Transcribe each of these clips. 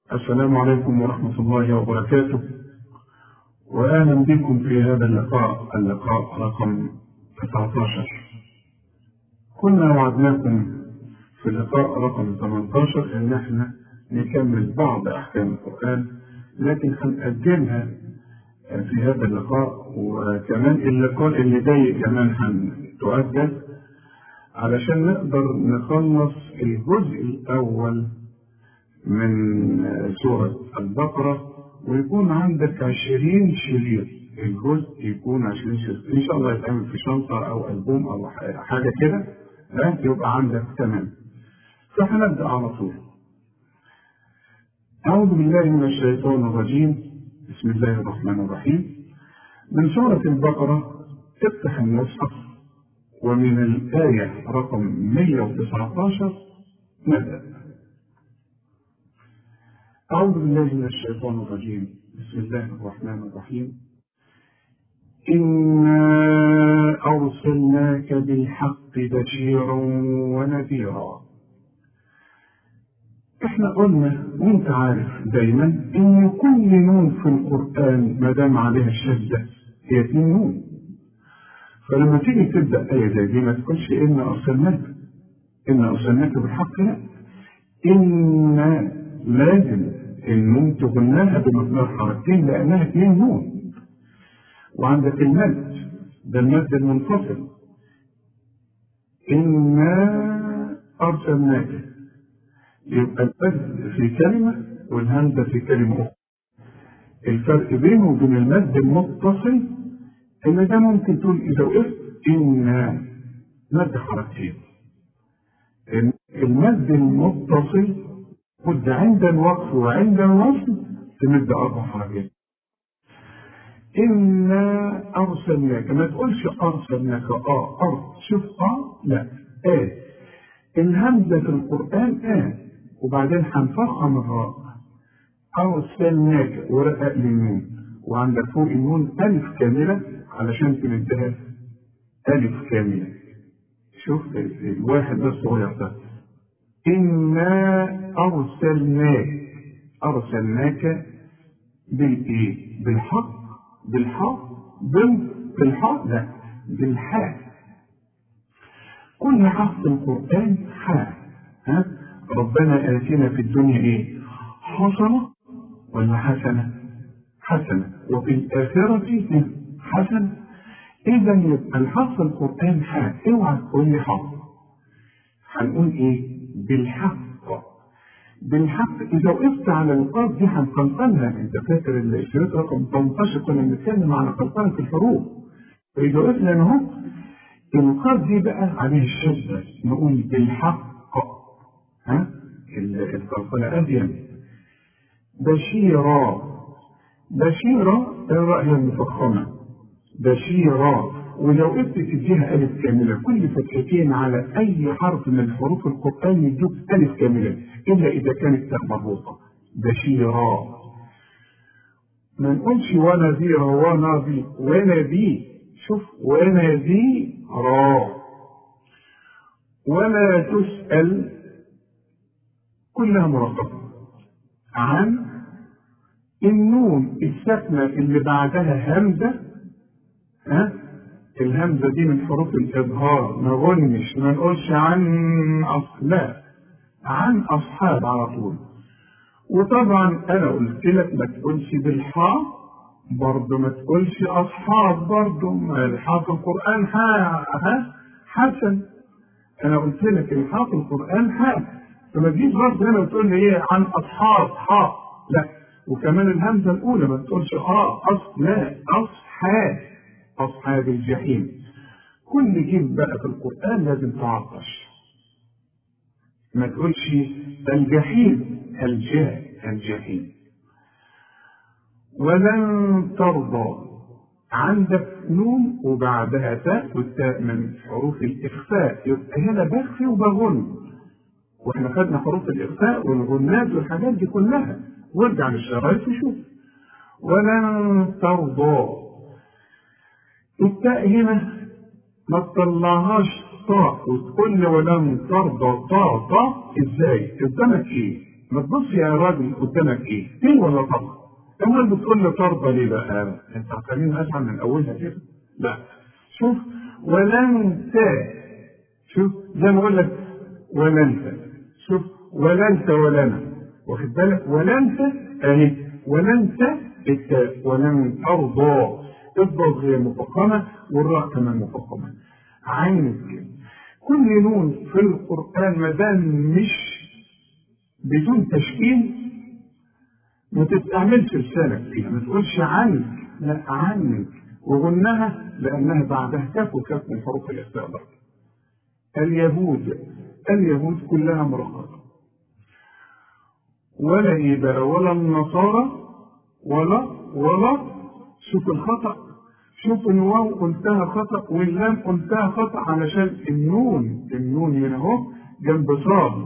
السلام عليكم ورحمة الله وبركاته وأهلا بكم في هذا اللقاء اللقاء رقم 19 كنا وعدناكم في اللقاء رقم 18 إن احنا نكمل بعض أحكام القرآن لكن هنأجلها في هذا اللقاء وكمان اللقاء اللي جاي كمان هتؤجل علشان نقدر نخلص الجزء الأول من سورة البقرة ويكون عندك عشرين شريط الجزء يكون عشرين شريط إن شاء الله يتعمل في شنطة أو ألبوم أو حاجة كده يبقى عندك تمام فهنبدأ على طول أعوذ بالله من الشيطان الرجيم بسم الله الرحمن الرحيم من سورة البقرة افتح المصحف ومن الآية رقم 119 نبدأ أعوذ بالله من الشيطان الرجيم بسم الله الرحمن الرحيم إنا أرسلناك بالحق بشيرا ونذيرا احنا قلنا وانت عارف دايما ان كل نون في القرآن ما دام عليها الشدة هي في نون فلما تيجي تبدأ آية زي دي ما تقولش إن أرسلناك إن أرسلناك بالحق لا إن لازم النون تغناها بمقدار حركتين لأنها اثنين نون وعندك المد ده المد المنفصل إنا أرسلناك يبقى المد في كلمة والهمزة في كلمة أخرى الفرق بينه وبين المد المتصل إن ده ممكن تقول إذا وقفت إن مد حركتين المد المتصل مد عند الوقف وعند الوصل تمد أربع حركات إنا أرسلناك ما تقولش أرسلناك آه أرض شوف آه لا آه الهمزة في القرآن آه وبعدين هنفخم الراء أرسلناك ورقق للنون وعندك فوق النون ألف كاملة علشان تمدها ألف كاملة شوف الواحد ده الصغير ده إنا أرسلناك أرسلناك بالإيه؟ بالحق بالحق بال بالحق لا بالحاء كل حرف في القرآن حاء ها ربنا آتنا في الدنيا إيه؟ حسنة ولا حسنة؟ حسنة وفي الآخرة حسنة إذا يبقى الحرف القرآن حاء اوعى تقول لي حرف هنقول إيه؟ بالحق بالحق إذا وقفت على القاف دي هنقلقلها أنت فاكر الشريط رقم 18 كنا بنتكلم على قلقلة الحروف فإذا وقفنا هنا أهو القاف دي بقى عليه الشدة نقول بالحق ها القلقلة أبين بشيرا بشيرا الرأي المفخمة بشيرا ولو قلت تديها ألف كاملة كل فتحتين على أي حرف من حروف القرآن يدوك ألف كاملة إلا إذا كانت تاء مربوطة بشيرا ما نقولش ونذيرا ونذي ونذي شوف ونذيرا ولا تسأل كلها مرقبة عن النون الساكنة اللي بعدها همزة ها الهمزة دي من حروف الإظهار ما غنش ما نقولش عن أصل لا عن أصحاب على طول وطبعا أنا قلت لك ما تقولش بالحاء برضه ما تقولش أصحاب برضه الحاء في القرآن ها ها حسن أنا قلت لك الحاء في القرآن حاء فما تجيش برضه هنا وتقول لي إيه عن أصحاب حاء لا وكمان الهمزة الأولى ما تقولش آه أص لا أصحاب أصحاب الجحيم كل جيم بقى في القرآن لازم تعطش ما تقولش الجحيم الجاه الجحيم ولن ترضى عندك نون وبعدها تاء والتاء من حروف الإخفاء يبقى هنا بخفي وبغن واحنا خدنا حروف الإخفاء والغنات والحاجات دي كلها وارجع للشرايط وشوف ولن ترضى التاء هنا ما تطلعهاش طاء وتقول لي ولن ترضى طاء طاء ازاي؟ قدامك ايه؟ ما تبص يا راجل قدامك ايه؟ فين ولا طبق؟ اول بتقول لي طربه ليه بقى؟ انت عقلين اسعى من اولها كده؟ لا شوف ولن ت شوف زي ما اقول لك ولنت شوف ولنت ولنا واخد بالك ولنت اهي ولنت التاء ولن ترضى الضاد هي مفخمه والراء كمان مفخمه عين كده كل نون في القران ما دام مش بدون تشكيل ما تستعملش لسانك فيها ما تقولش عنك لا عنك وغنها لانها بعدها كاف وكاف من حروف الاستعبار اليهود اليهود كلها مرققه ولا ايه بقى ولا النصارى ولا ولا شوف الخطأ شوف الواو قلتها خطأ واللام قلتها خطأ علشان النون النون هنا اهو جنب صاد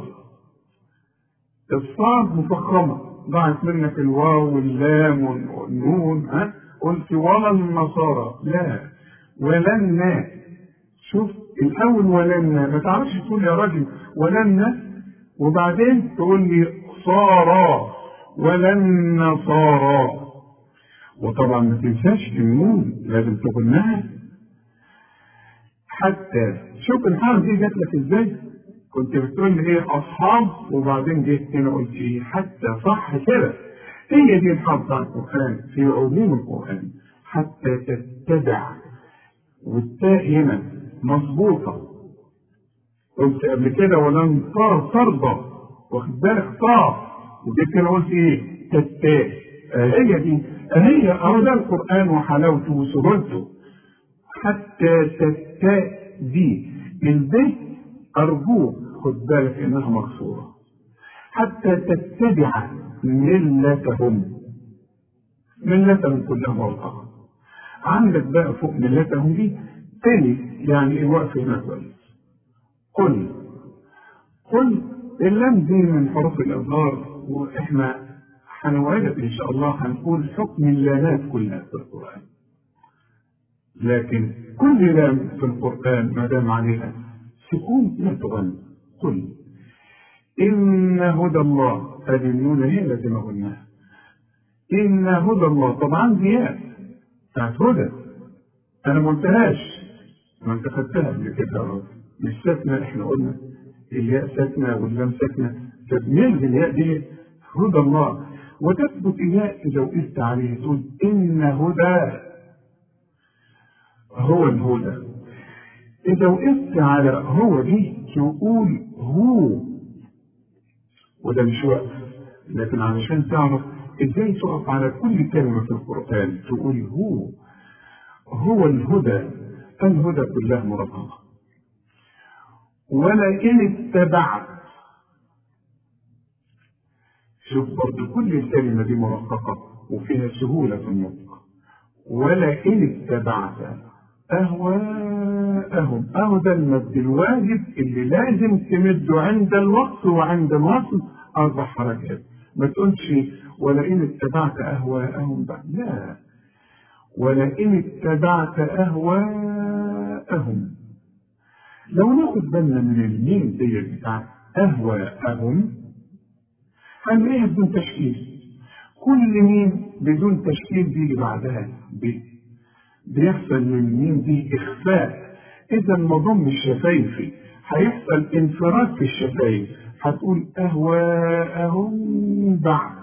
الصاد مفخمة ضاعت منك الواو واللام والنون ها قلت ولا النصارى لا ولنا شوف الاول ولنا ما تعرفش تقول يا راجل ولنا وبعدين تقول لي صارا ولن صارا وطبعا ما تنساش النون لازم تغنها حتى شوف الحرف دي جات لك ازاي كنت بتقول لي ايه اصحاب وبعدين جيت هنا قلت ايه حتى صح كده هي دي الحرف بتاع القران في عموم القران حتى تتبع والتاء هنا مظبوطه قلت قبل كده ولن ترضى واخد بالك طاف وجيت هنا قلت ايه تتاء هي دي هي اهو ده القران وحلاوته وسهولته حتى تتاء دي البيت ارجوك خد بالك انها مكسوره حتى تتبع ملتهم ملتهم كلها مرتبطه عندك بقى فوق ملتهم دي تاني يعني ايه واقف هنا كويس قل قل اللام دي من حروف الإظهار وإحنا هنوعدك إن شاء الله هنقول حكم اللامات كلها في القرآن. لكن كل لام في القرآن ما دام عليها سكون لا تغنى قل إن هدى الله هذه النون هي التي ما قلناها. إن هدى الله طبعا ديات بتاعت هدى أنا ما قلتهاش ما أنت خدتها قبل كده مش ساكنة إحنا قلنا الياء ساكنة واللام ساكنة تبنيل الياء دي هدى الله وتثبت الياء إذا وقفت عليه تقول إن هدى هو الهدى إذا وقفت على هو دي تقول هو وده مش وقف لكن علشان تعرف ازاي تقف على كل كلمة في القرآن تقول هو هو الهدى الهدى كلها مرقمة ولئن اتبعت شوف برضه كل الكلمة دي مرققة وفيها سهولة في النطق ولئن اتبعت أهواءهم أهو ده المد الواجب اللي لازم تمده عند الوقت وعند الوصل أربع حركات ما تقولش ولئن اتبعت أهواءهم بعد لا ولئن اتبعت أهواءهم لو ناخد بالنا من الميم دي بتاع أهواءهم هنلاقيها بدون تشكيل كل ميم بدون تشكيل دي اللي بعدها ب بيحصل للميم دي إخفاء إذا ما ضمش شفايفي هيحصل انفراد في الشفايف هتقول أهواءهم بعد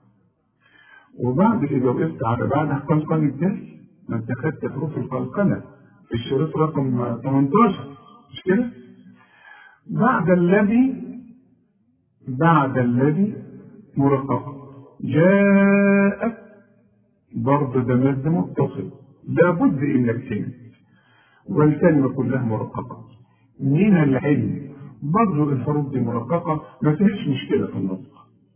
وبعد إذا وقفت على بعد قلقلة الدال ما أنت خدت حروف القلقلة في الشريط رقم 18 مش كده؟ بعد الذي بعد الذي مرقق جاءت برضه ده مد متصل لابد انك تمد والكلمه كلها مرققه من العلم برضه الحروف دي مرققه ما فيش مشكله في النطق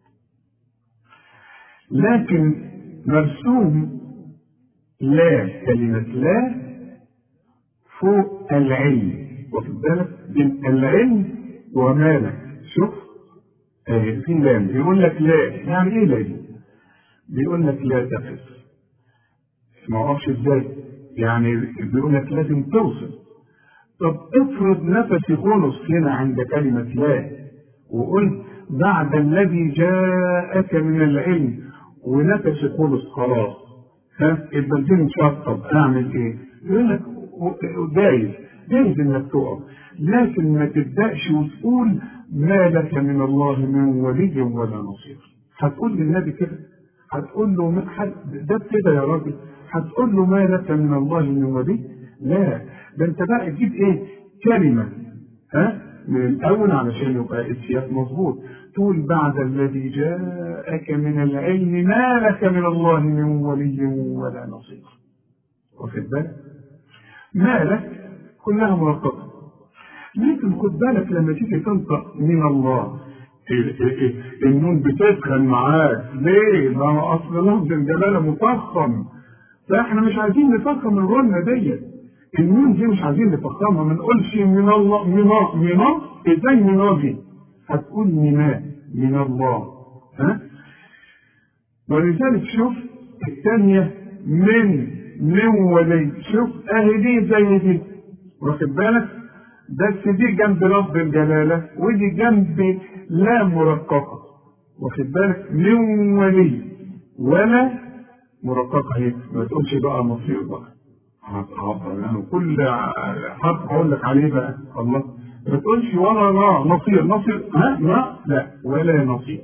لكن مرسوم لا كلمه لا فوق العلم واخد بالك بين العلم ومالك شوف آه في لام بيقول لك لا يعني ايه لا دي؟ بيقول لك لا تقف ما اعرفش ازاي يعني بيقول لك لازم توصل طب افرض نفسي خلص هنا عند كلمة لا وقلت بعد الذي جاءك من العلم ونفس خلص خلاص ها البنزين شطب اعمل ايه؟ يقول لك جايز جايز انك تقف لكن ما تبداش وتقول ما لك من الله من ولي ولا نصير هتقول للنبي كده هتقول له ده كده يا راجل هتقول له ما لك من الله من ولي لا ده انت بقى تجيب ايه كلمه ها من الاول علشان يبقى السياق مظبوط تقول بعد الذي جاءك من العلم ما لك من الله من ولي ولا نصير واخد بالك ما لك كلها مرقبه لكن خد بالك لما تيجي تنطق من الله النون بتسخن معاك ليه؟ ما هو اصل لفظ الجلاله مفخم فاحنا مش عايزين نفخم الغنه ديت النون دي مش عايزين نفخمها ما نقولش من الله من من ازاي من دي؟ هتقول منا من الله ها؟ ولذلك شوف الثانية من من ولي شوف اهي دي زي دي واخد بالك؟ بس دي جنب لفظ الجلالة ودي جنب لا مرققة واخد بالك من ولي ولا مرققة هي ما تقولش بقى مصير بقى يعني كل حرف هقول لك عليه بقى الله ما تقولش ولا لا نصير نصير ها لا لا ولا نصير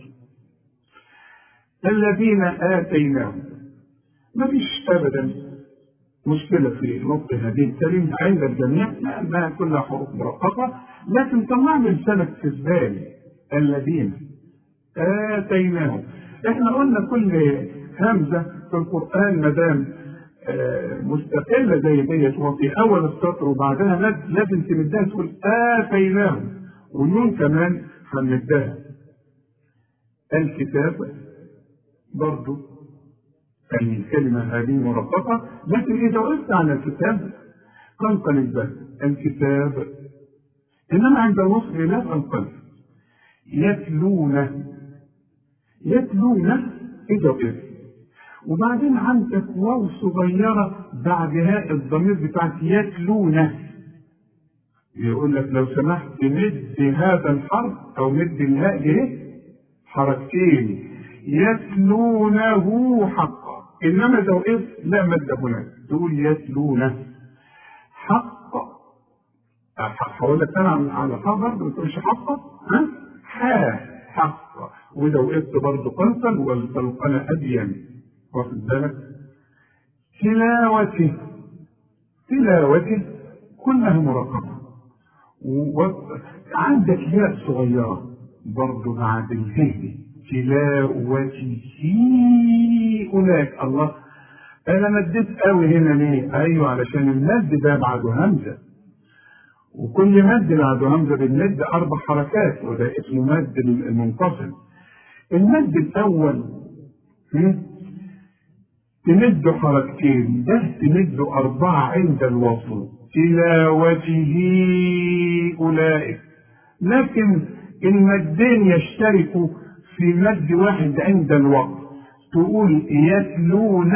الذين آتيناهم ما فيش أبدا مشكلة في نطق هذه الكلمة عند الجميع لأنها كلها حروف مرققة لكن طلعنا لسانك في البال الذين آتيناهم احنا قلنا كل همزة في القرآن ما دام مستقلة زي ديت وفي أول السطر وبعدها لازم تمدها تقول آتيناهم والنون كمان هنمدها الكتاب برضو الكلمة هذه مرققة لكن إذا وقفت على الكتاب تنقلب بس الكتاب إنما عند الوصل لا تنقلب يتلونه يتلونه إذا وقفت وبعدين عندك واو صغيرة بعد هاء الضمير بتاعت يتلونه يقول لك لو سمحت مد هذا الحرف أو مد الهاء ليه حركتين يتلونه حقا انما لو وقفت لا مد هناك تقول يتلونه حق هقول لك انا على حق برضه ما تقولش حقا ها حا حق واذا وقفت برضه قنصل والقلقله ابين واخد بالك تلاوته تلاوته كلها مرقبه وعندك ياء صغيره برضه بعد الهي تلاوته أولئك الله أنا مديت قوي هنا ليه؟ أيوه علشان المد ده بعده همزة وكل مد بعده همزة بنمد أربع حركات وده اسمه مد المنفصل المد الأول تمد حركتين ده تمد أربعة عند الوصل تلاوته أولئك لكن المدين يشتركوا في مد واحد عند الوقت تقول يتلون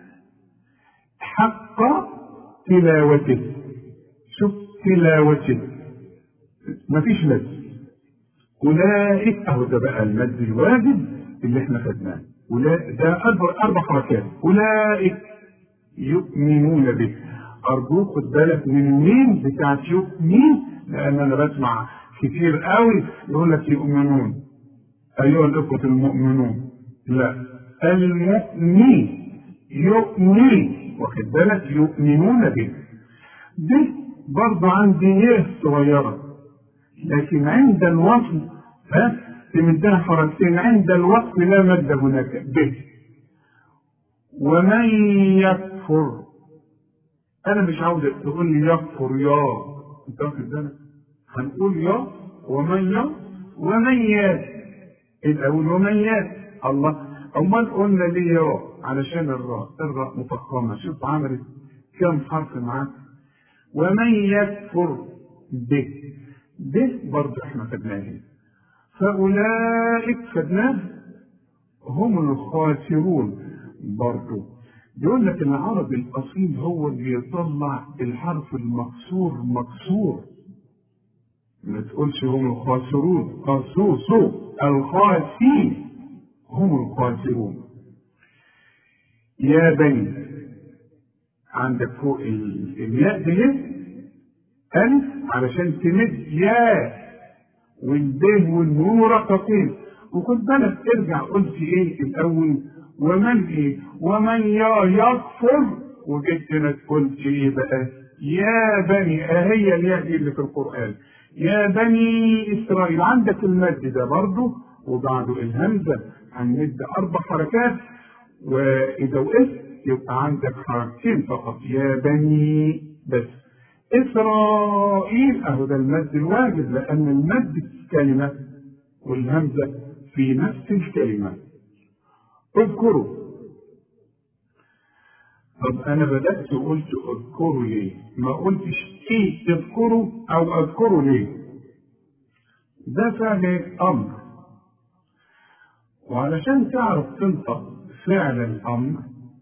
حق تلاوته شوف تلاوته مفيش مد أولئك أهو ده بقى المد الواجب اللي احنا خدناه ده أربع أربع حركات أولئك يؤمنون به أرجوك خد بالك من الميم بتاعت يؤمن لأن أنا بسمع كتير قوي يقول لك يؤمنون أيها الإخوة المؤمنون لا المؤمن يؤمن واخد بالك يؤمنون به دي برضه عندي يه صغيرة لكن عند الوصل ها تمدها حركتين عند الوقت لا مد هناك به ومن يكفر انا مش عاوزك تقول لي يكفر يا انت واخد بالك هنقول يا ومن يا ومن يات الاول ومن يات الله امال قلنا ليه يا علشان الراء الراء مفخمه شوف عملت كم حرف معاك ومن يكفر به به برضه احنا خدناه فاولئك خدناه هم الخاسرون برضه بيقول لك العربي الاصيل هو اللي يطلع الحرف المكسور مكسور ما تقولش هم الخاسرون خاسوسو الخاسين هم الخاسرون يا بني عندك فوق الياء دي ألف علشان تمد يا والبه والنون مرققين وخد بالك ارجع قلت ايه الاول ومن ايه ومن يا يكفر وجيت هنا قلت ايه بقى يا بني اهي الياء دي اللي في القران يا بني اسرائيل عندك المد ده برضه وبعده الهمزه هنمد اربع حركات واذا وقفت يبقى عندك حركتين فقط يا بني بس اسرائيل اهو ده المد الواجب لان المد في كلمه والهمزه في نفس الكلمه اذكروا طب انا بدات قلت اذكروا ليه ما قلتش ايه تذكروا او اذكروا ليه ده فعل امر وعلشان تعرف تنطق فعل الامر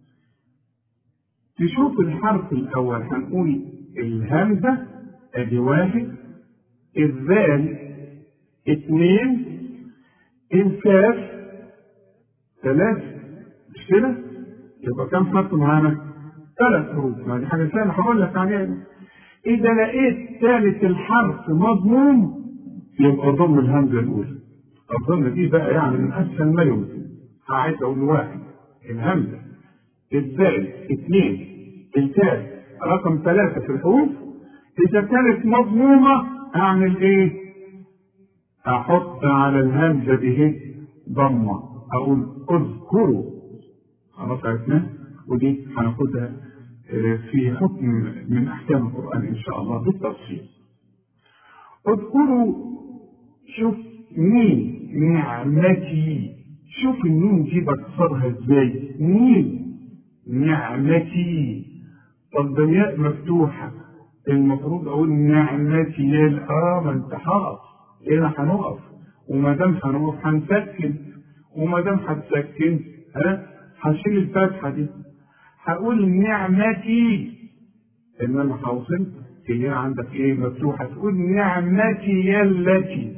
تشوف الحرف الاول هنقول الهمزه ادي واحد الذال اثنين الكاف ثلاثة مش كده؟ يبقى كم حرف معانا؟ ثلاث حروف ما دي حاجة سهلة هقول لك عليها إذا لقيت ثالث الحرف مضموم يبقى ضم الهمزة الأولى الضم دي بقى يعني من أسهل ما يمكن عايز أقول واحد الهمزة الزائد اثنين الكاف رقم ثلاثة في الحروف إذا كانت مضمومة أعمل إيه؟ أحط على الهمزة دي ضمة أقول اذكروا خلاص عرفنا ودي هناخدها في حكم من أحكام القرآن إن شاء الله بالتفصيل اذكروا شوف مين نعمتي شوف النون دي بكسرها ازاي مين نعمتي طب ده ياء مفتوحة المفروض أقول نعمتي يا اه ما انت حاط هنا هنقف وما دام هنقف هنسكن وما دام هتسكن ها هشيل الفتحة دي هقول نعمتي انما هوصل هي عندك ايه مفتوحة تقول نعمتي التي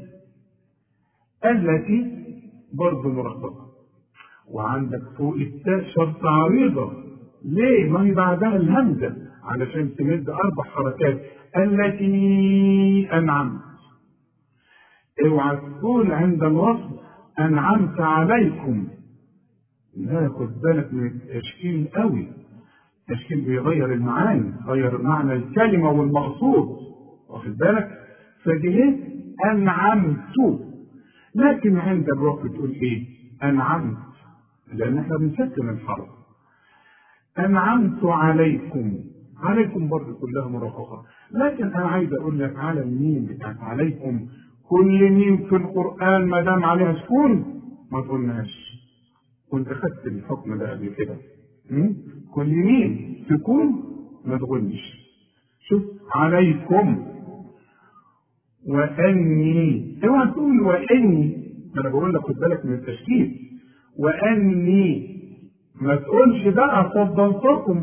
التي برضه مرققة وعندك فوق التاء شرط عريضة ليه؟ ما هي بعدها الهمزة علشان تمد أربع حركات التي أنعمت اوعى تقول عند الوصل أنعمت عليكم لا خد بالك من التشكيل قوي التشكيل بيغير المعاني غير معنى الكلمة والمقصود واخد بالك فجهت أنعمت لكن عند الوقت تقول إيه أنعمت لأن احنا بنسكن الحرف أنعمت عليكم عليكم برضه كلها مرافقة لكن أنا عايز أقول لك على الميم بتاعت عليكم كل ميم في القرآن ما دام عليها سكون ما تقولناش كنت خدت الحكم ده قبل كده كل ميم سكون ما تقولش شوف عليكم وأني اوعى تقول وأني أنا بقول لك خد بالك من التشكيل وأني ما تقولش بقى فضلتكم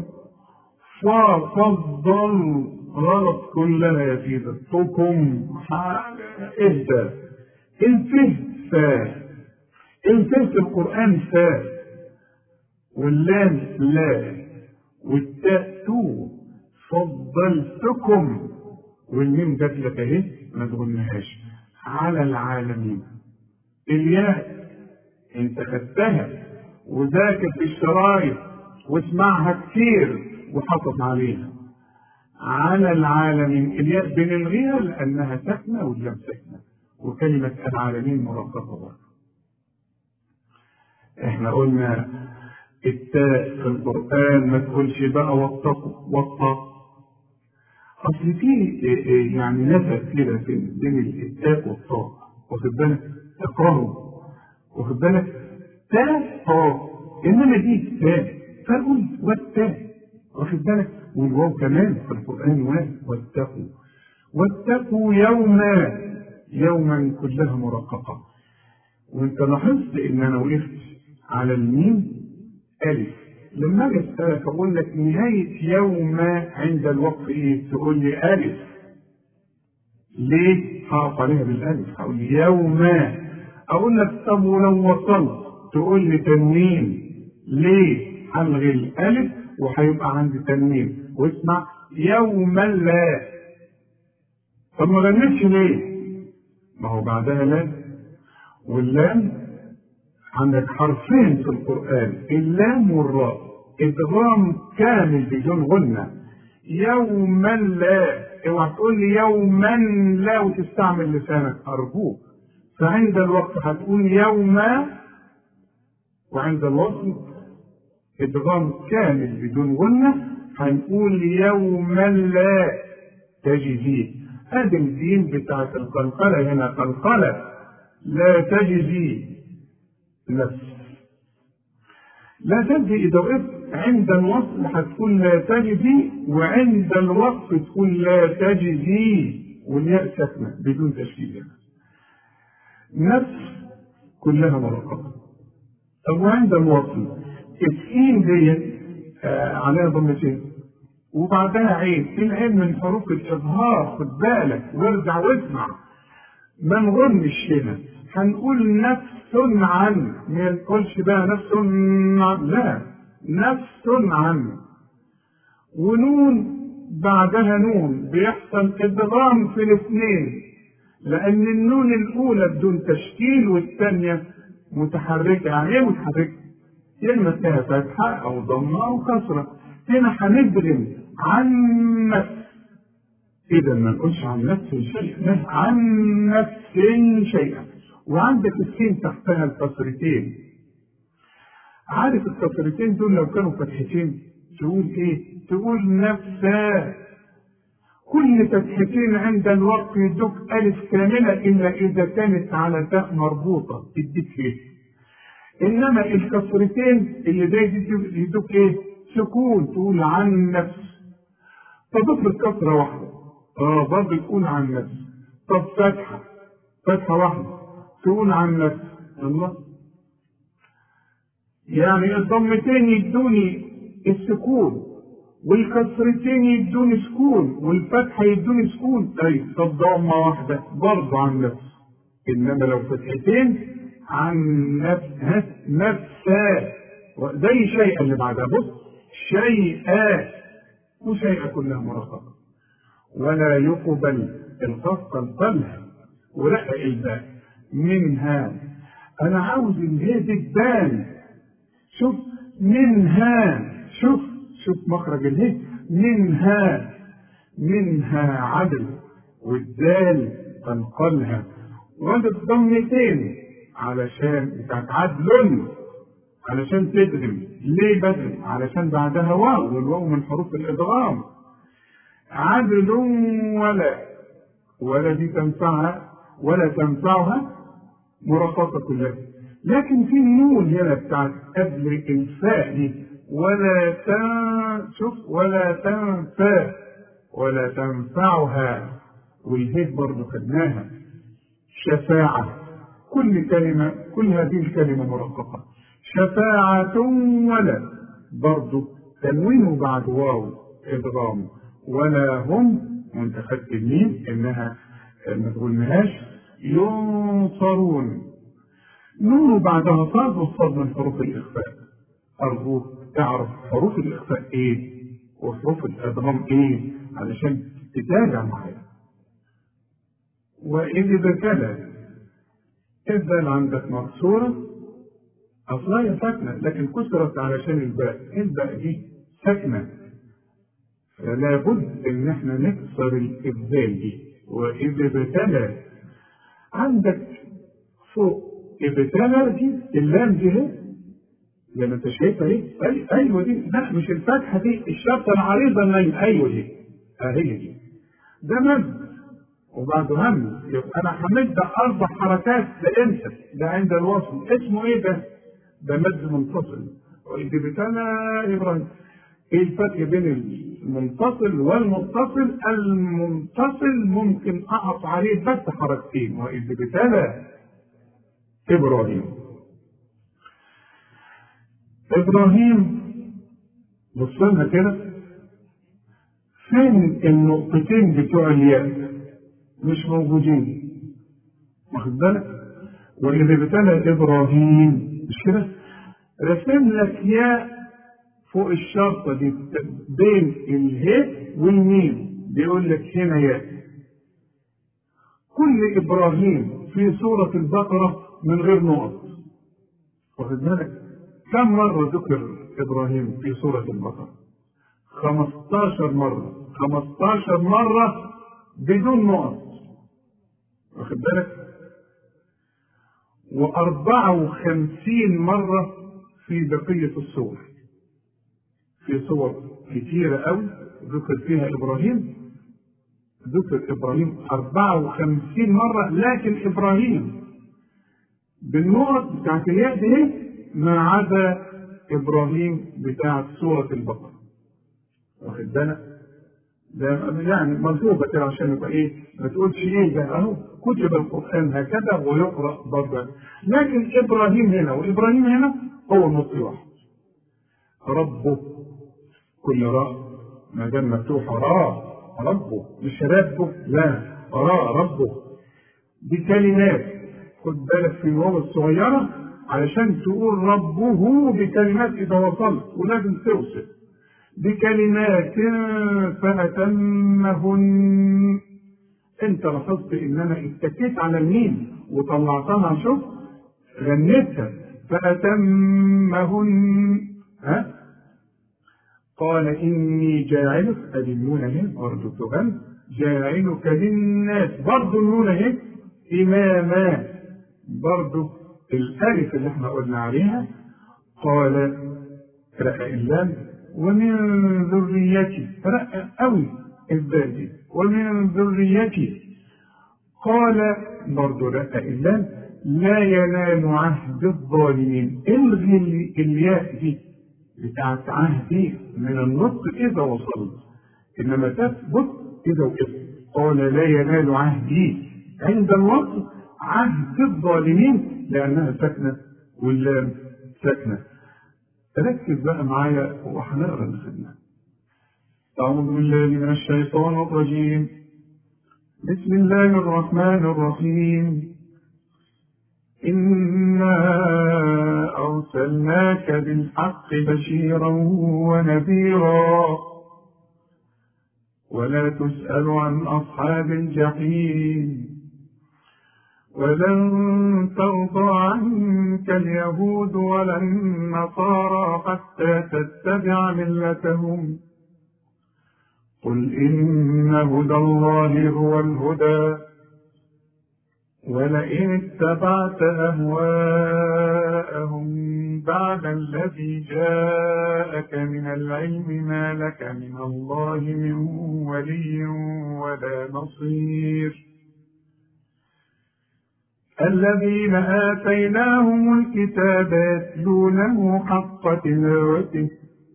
ففضل غلط كلها يا سيدي تكم اهدى الفه فا الفه في القرآن فا واللام لا والتاء تو فضلتكم والميم جات لك اهي ما تقولناهاش على العالمين الياء انت خدتها وذاكر في الشرايط واسمعها كتير وحافظ عليها على العالمين الياء بنلغيها لانها ساكنه واللام ساكنه وكلمه العالمين مرققه برضه احنا قلنا التاء في القران ما تقولش بقى واتقوا واتقوا اصل في يعني نفس كده بين التاء والطاء واخد بالك اقراه واخد بالك تاء اه انما دي تاء فقول والتاء واخد بالك والواو كمان في القران واتقوا واتقوا يوما يوما كلها مرققه وانت لاحظت ان انا وقفت على الميم الف لما اجي اسالك اقول لك نهايه يوم عند الوقف ايه تقول لي الف ليه هقف عليها بالالف هقول يوم اقول لك طب ولو وصلت تقول لي تنوين ليه هلغي الالف وهيبقى عندي تنوين واسمع يوما لا طب ما غنيتش ليه ما هو بعدها لا واللام عندك حرفين في القرآن اللام والراء إدغام كامل بدون غنة يوما لا اوعى تقول لي يوما لا وتستعمل لسانك أرجوك فعند الوقت هتقول يوما وعند الوصل إدغام كامل بدون غنة هنقول يوما لا تجزي هذا الدين بتاعت القلقلة هنا قلقلة لا تجزي نفس لا تجزي إذا وقفت عند الوصل هتكون لا تجزي وعند الوقف تكون لا تجزي والياء ساكنة بدون تشكيل نفس كلها مرقبة طب وعند الوصل السين ديت آه عليها ضمتين وبعدها عين العين من حروف الإظهار خد بالك وارجع واسمع ما نغنش هنا هنقول نفس عن ما نقولش بقى نفس عن لا نفس عن ونون بعدها نون بيحصل ادغام في الاثنين لان النون الاولى بدون تشكيل والثانيه متحركه يعني ايه متحركه؟ كلمه فيها فتحه او ضمه او كسره هنا هندغم عن نفس اذا ما نقولش عن نفس شيئا عن نفس شيئا وعندك السين تحتها الكسرتين عارف الكسرتين دول لو كانوا فتحتين تقول ايه تقول نفسا كل فتحتين عند الوقت يدوك ألف كاملة إلا إذا كانت على تاء مربوطة تديك إيه إنما الكسرتين اللي زي دي يدوك إيه سكون تقول عن نفس طب افرض كسرة واحدة اه برضه تقول عن نفس طب فتحة فتحة واحدة تقول عن نفس الله يعني الضمتين يدوني السكون والكسرتين يدوني سكون والفتحة يدوني سكون أي طب ضمة واحدة برضه عن نفس إنما لو فتحتين عن نفس ها نفسا زي شيء اللي بعدها بص شيئا وشيئا كلها مرقبة ولا يقبل الخط القلها ورقق الباء منها أنا عاوز الهي دي تبان شوف منها شوف شوف مخرج الهي منها منها عدل والدال تنقلها وعندك ضمتين علشان بتاعت عدل علشان تدغم ليه بدغم علشان بعدها واو والواو من حروف الادغام عدل ولا ولا دي تنفعها ولا تنفعها مرققة كلها لكن في النون هنا بتاعت قبل الفاء دي ولا تن شوف ولا تنفع ولا تنفعها والهيد برضه خدناها شفاعة كل كلمة كل هذه الكلمة مرققة شفاعة ولا برضه تنوين بعد واو إدغام ولا هم وانت خدت الميم انها ما تقولناهاش ينصرون نون بعدها صاد والصاد من حروف الإخفاء أرجوك تعرف حروف الإخفاء إيه وحروف الإدغام إيه علشان تتابع معايا وإذ ابتلى الدال عندك مكسورة أصلها هي ساكنة لكن كسرت علشان الباء الباء دي ساكنة فلا بد إن إحنا نكسر الإبدال دي وإذ ابتلى عندك فوق ابتلى دي اللام دي اهي زي ما انت شايفها اهي أي ايوه دي لا مش الفتحه دي الشرطه العريضه النايم ايوه دي اهي دي ده مد وبعده همز يبقى انا همد اربع حركات ده امتى؟ ده عند الوصل اسمه ايه ده؟ ده مد منفصل واذ ابتلى ابراهيم ايه الفرق بين المنفصل والمتصل؟ المنفصل ممكن اقف عليه بس حركتين واذ ابتلى ابراهيم ابراهيم بص لها كده فين النقطتين بتوع الياء مش موجودين واخد بالك وإذ ابتلى إبراهيم مش كده رسم لك ياء فوق الشرطة دي بين الهاء والميم بيقول لك هنا ياء كل إبراهيم في سورة البقرة من غير نقط واخد بالك كم مرة ذكر إبراهيم في سورة البقرة 15 مرة 15 مرة بدون نقط واخد بالك وأربعة وخمسين مرة في بقية الصور في صور كتيرة أوي ذكر فيها إبراهيم ذكر إبراهيم أربعة وخمسين مرة لكن إبراهيم بالنقط بتاعت الياء دي ما عدا إبراهيم بتاعت سورة البقرة واخد بالك ده يعني مطلوبة كده عشان يبقى ايه ما تقولش ايه ده اهو كتب القرآن هكذا ويقرأ برضه لكن إبراهيم هنا وإبراهيم هنا هو النص واحد ربه كل راء ما دام مفتوحة راء ربه مش ربه لا راء ربه دي كلمات خد بالك في الواو الصغيرة علشان تقول ربه بكلمات إذا وصلت ولازم توصل بكلمات فأتمهن انت لاحظت ان انا اتكيت على الميم وطلعتها شوف غنيتها فأتمهن ها قال إني جاعلك أدي النون أهي برضه تغن جاعلك للناس برضه النون أهي إماما برضه الألف اللي احنا قلنا عليها قال رأى اللام ومن ذريتي رأى أوي البادي ومن ذريتي قال برضه رأى اللام لا ينال عهد الظالمين الغي الياء دي بتاعت عهدي من النطق إذا وصلت إنما تثبت إذا وقفت قال لا ينال عهدي عند النطق عهد الظالمين لأنها ساكنة واللام ساكنة ركز بقى معايا وهنقرا الخدمة أعوذ بالله من الشيطان الرجيم بسم الله الرحمن الرحيم إنا أرسلناك بالحق بشيرا ونذيرا ولا تسأل عن أصحاب الجحيم ولن ترضى عنك اليهود ولا النصارى حتى تتبع ملتهم قل إن هدى الله هو الهدى ولئن اتبعت أهواءهم بعد الذي جاءك من العلم ما لك من الله من ولي ولا نصير الذين آتيناهم الكتاب يتلونه حق تلاوته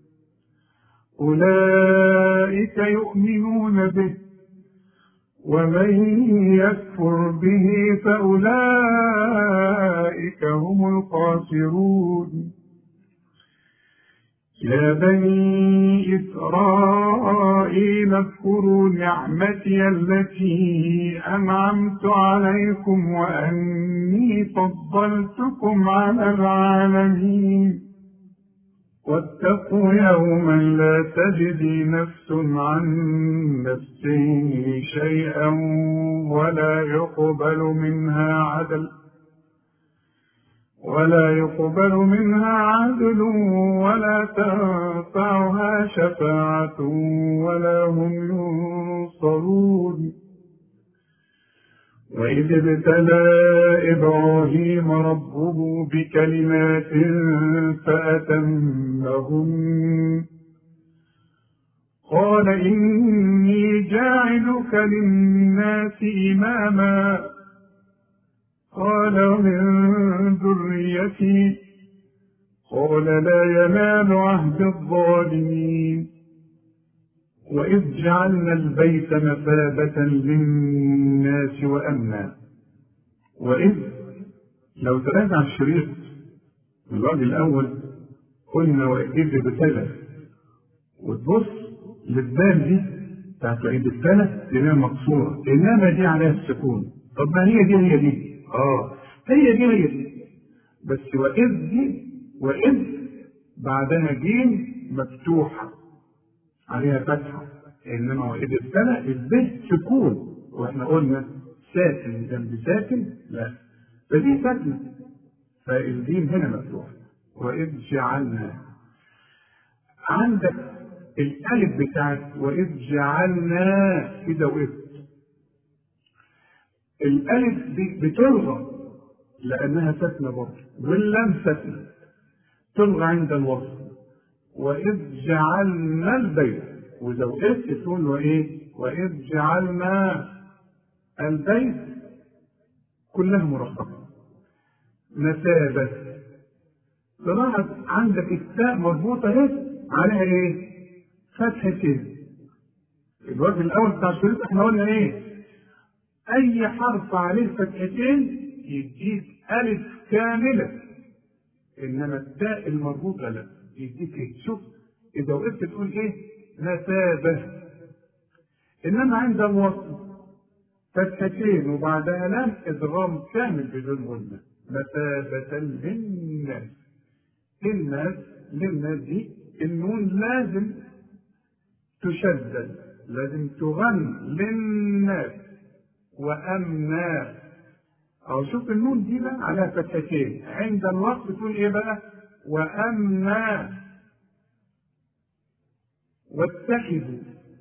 أولئك يؤمنون به ومن يكفر به فأولئك هم الخاسرون يا بني إسرائيل اذكروا نعمتي التي أنعمت عليكم وأني فضلتكم على العالمين واتقوا يوما لا تجزي نفس عن نفس شيئا ولا يقبل منها عدل ولا يقبل منها عدل ولا تنفعها شفاعة ولا هم ينصرون وإذ ابتلى إبراهيم ربه بكلمات فأتمهن قال إني جاعلك للناس إماما قال من ذريتي قال لا ينال عهد الظالمين وإذ جعلنا البيت مثابة للناس وأمنا وإذ لو تراجع الشريط الراجل الأول قلنا وإذ ابتلى وتبص للبال دي بتاعت وإذ ابتلى تلاقيها مقصورة إنما دي عليها السكون طب ما هي دي هي دي اه هي دي هي دي بس وإذ دي وإذ بعدها جيم مفتوحة عليها فتحة إنما وإذ ابتلى البه سكون وإحنا قلنا ساكن جنب ساكن لا فدي ساكنة فالجيم هنا مفتوحة وإذ جعلنا عندك الألف بتاعت وإذ جعلنا كده وقفت الألف دي بتلغى لأنها ساكنة برضه واللام ساكنة تلغى عند الوصل وإذ جعلنا البيت وإذا وقفت تقول له إيه؟ وإذ جعلنا البيت كلها مرقبة مثابة تلاحظ عندك التاء مربوطة اهي عليها ايه؟ فتحتين الوجه الأول بتاع الشريط احنا قلنا ايه؟ أي حرف عليه فتحتين يديك ألف كاملة إنما التاء المربوطة لا يديك ايه؟ شوف إذا وقفت تقول ايه؟ مثابة إنما عند الوصل فتحتين وبعدها لام إدغام كامل بدون غنة مثابة للناس للناس للناس دي النون لازم تشدد لازم تغن للناس وأمنا أو شوف النون دي بقى على فتحتين عند الوقت تقول إيه بقى وأمنا واتخذوا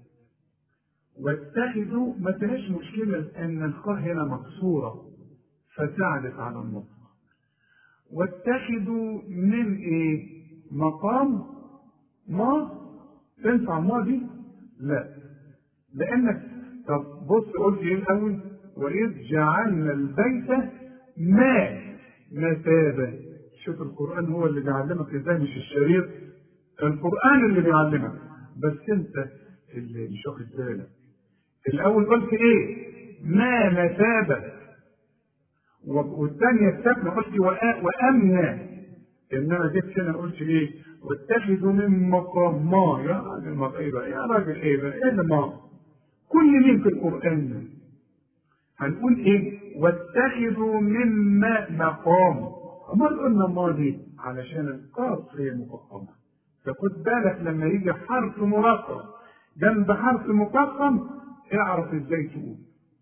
واتخذوا ما فيهاش مشكلة أن الخاء هنا مكسورة فساعدت على النطق واتخذوا من ايه مقام ما تنفع ما دي لا لانك طب بص قلت ايه الاول واذ جعلنا البيت ما مثابة شوف القرآن هو اللي بيعلمك ازاي مش الشريط القرآن اللي بيعلمك بس انت اللي مش واخد بالك الاول قلت ايه ما مثابة والثانية السكنة قلت وأمنا إنما جيت هنا قلت إيه؟ واتخذوا من مقام ما يا راجل إيه بقى؟ يا راجل إيه بقى؟ إيه ما؟ كل مين في القرآن هنقول إيه؟ واتخذوا من ما مقام أمال قلنا ماضي علشان القاف هي مفخمة فخد بالك لما يجي حرف مرقم جنب حرف مفخم اعرف ازاي تقول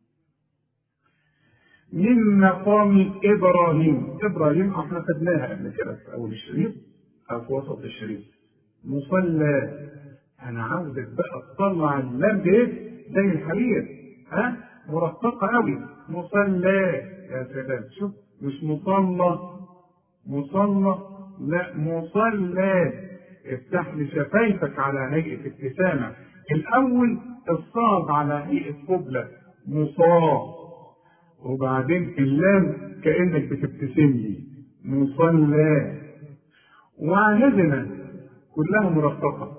من مقام ابراهيم ابراهيم احنا خدناها قبل كده في اول الشريط او في وسط الشريط مصلى انا عاوزك بقى تطلع اللام دي زي الحرير ها مرققه قوي مصلى يا سلام شوف مش مصلى مصلى لا مصلى افتح لي شفايفك على هيئه ابتسامه الاول الصاد على هيئه قبله مصاب وبعدين اللام كانك بتبتسم لي مصلى وعهدنا كلها مرققه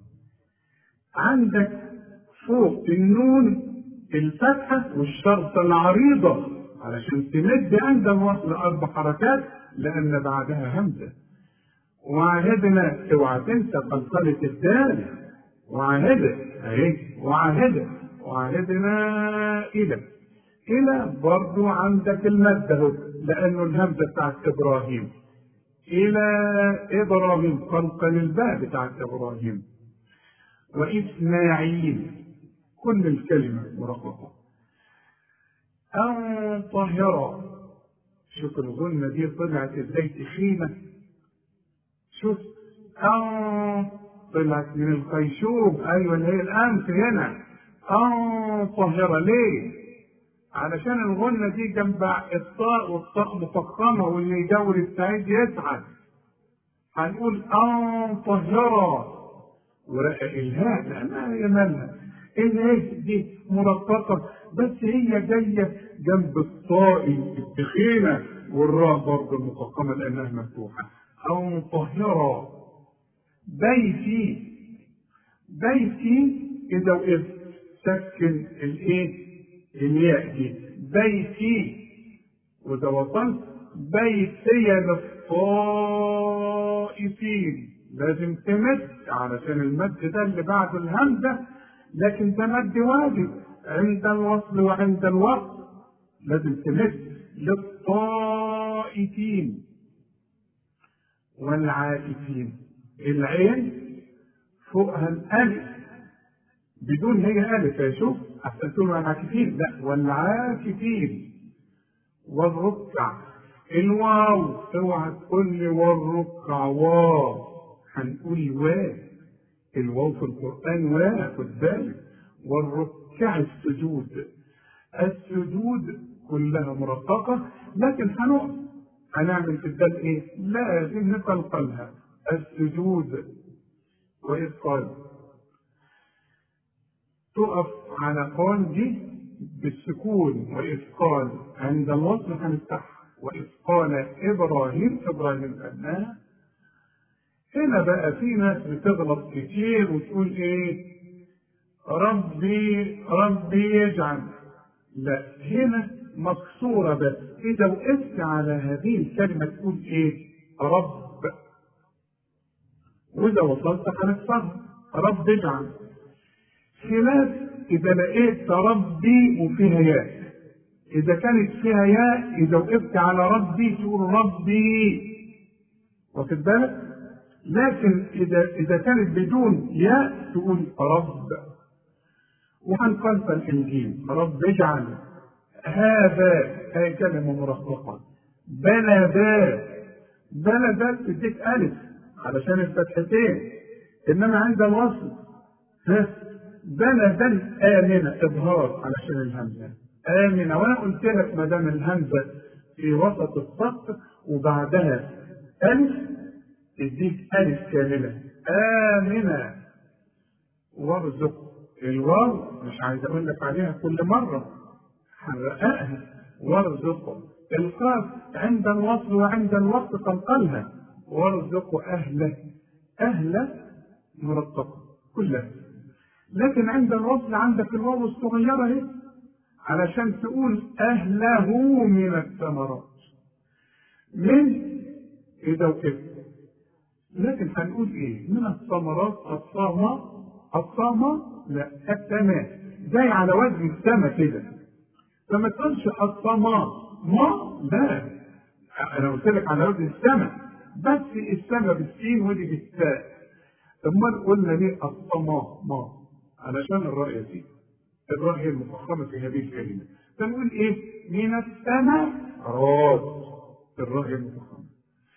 عندك فوق النون الفتحه والشرطه العريضه علشان تمد عند الوصل اربع حركات لان بعدها همزه وعهدنا اوعى تنسى قلقله الدال وعهدت اهي وعهدت وعهدنا الى إلى برضو عندك المد اهو لأنه الهمزة بتاعت إبراهيم إلى إبراهيم خلق للباء بتاعت إبراهيم وإسماعيل كل الكلمة مرققة أن طهر شوف الغنة دي طلعت ازاي تخينة شوف أن طلعت من الخيشوم أيوة اللي هي الأنف هنا أن طهر ليه؟ علشان الغنة دي جنب الطاء والطاء مفخمة واللي يدور السعيد يسعد هنقول أن طهرة ورقق الهاء لأنها هي مالها الهاء دي مرققة بس هي جاية جنب الطاء التخينة والراء برضه المفخمة لأنها مفتوحة أو مطهرة بيتي بيتي إذا وقفت سكن الإيه الياء دي بيتي وإذا وصلت بيتي للطائفين لازم تمد علشان المد ده اللي بعد الهمزة لكن ده مد واجب عند الوصل وعند الوصل لازم تمد والطائفين والعاكفين العين فوقها الألف بدون هي ألف يا شوف أحسن تقول العاكفين لا والعاكفين والركع الواو اوعى تقول لي والركع واو هنقول واو الواو في القرآن واو خد بالك والركع السجود السجود كلها مرققة لكن هنقف هنعمل في الدال ايه؟ لازم نقلقلها السجود وإذ قال تقف على قال دي بالسكون وإذ قال عند الوصل هنفتحها وإذ قال إبراهيم إبراهيم قالناها هنا بقى في ناس بتغلط كتير وتقول إيه ربي ربي يجعل لا هنا مكسورة بس إذا وقفت على هذه الكلمة تقول إيه رب وإذا وصلت هنكسرها رب اجعل خلاف إذا لقيت ربي وفيها ياء إذا كانت فيها ياء إذا وقفت على ربي تقول ربي واخد بالك؟ لكن إذا إذا كانت بدون ياء تقول رب وهنقلت الإنجيل رب اجعل هذا هي كلمة مرققة بلدا بلدا تديك ألف علشان الفتحتين إنما عند الوصل ها بلدا آمنة إظهار علشان الهمزة آمنة وأنا قلت لك ما دام الهمزة في وسط السطر وبعدها ألف تديك ألف كاملة آمنة وارزق الواو مش عايز أقول لك عليها كل مرة حرقها وارزق القاف عند الوصل وعند الوقت قلقلها وارزق أهله أهله مرتقة كلها لكن عند الوصل عندك الواو الصغيرة اهي علشان تقول أهله من الثمرات من إذا وقفت لكن هنقول إيه؟ من الثمرات الصامة الصامة لا التمام زي على وزن السما كده فما تقولش الصماء ما لا انا قلت لك على وزن السما بس السما بالسين ودي بالتاء امال قلنا ليه الصماء ما علشان الراء يا سيدي الراء هي المفخمه في هذه الكلمه فنقول ايه من السماء راس الراء هي المفخمه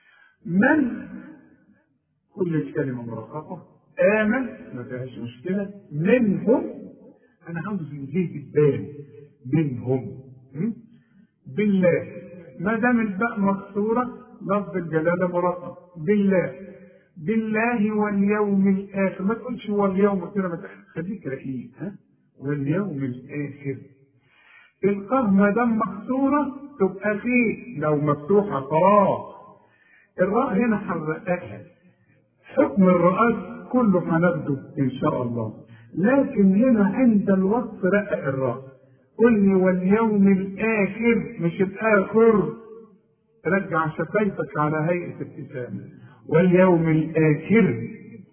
من كل الكلمه مرققه امن ما فيهاش مشكله منهم انا عاوز يجيب البال منهم م? بالله ما دام الباء مكسوره لفظ الجلاله مرقق بالله بالله واليوم الاخر ما تقولش واليوم كده ما خليك رقيق ها واليوم الاخر القاف ما دام مكسوره تبقى خير لو مفتوحه خلاص الراء هنا حرقتها حكم الرؤاس كله هناخده ان شاء الله لكن هنا عند الوقت رقق الراء قل لي واليوم الاخر مش الاخر رجع شفايفك على هيئه ابتسامه واليوم الاخر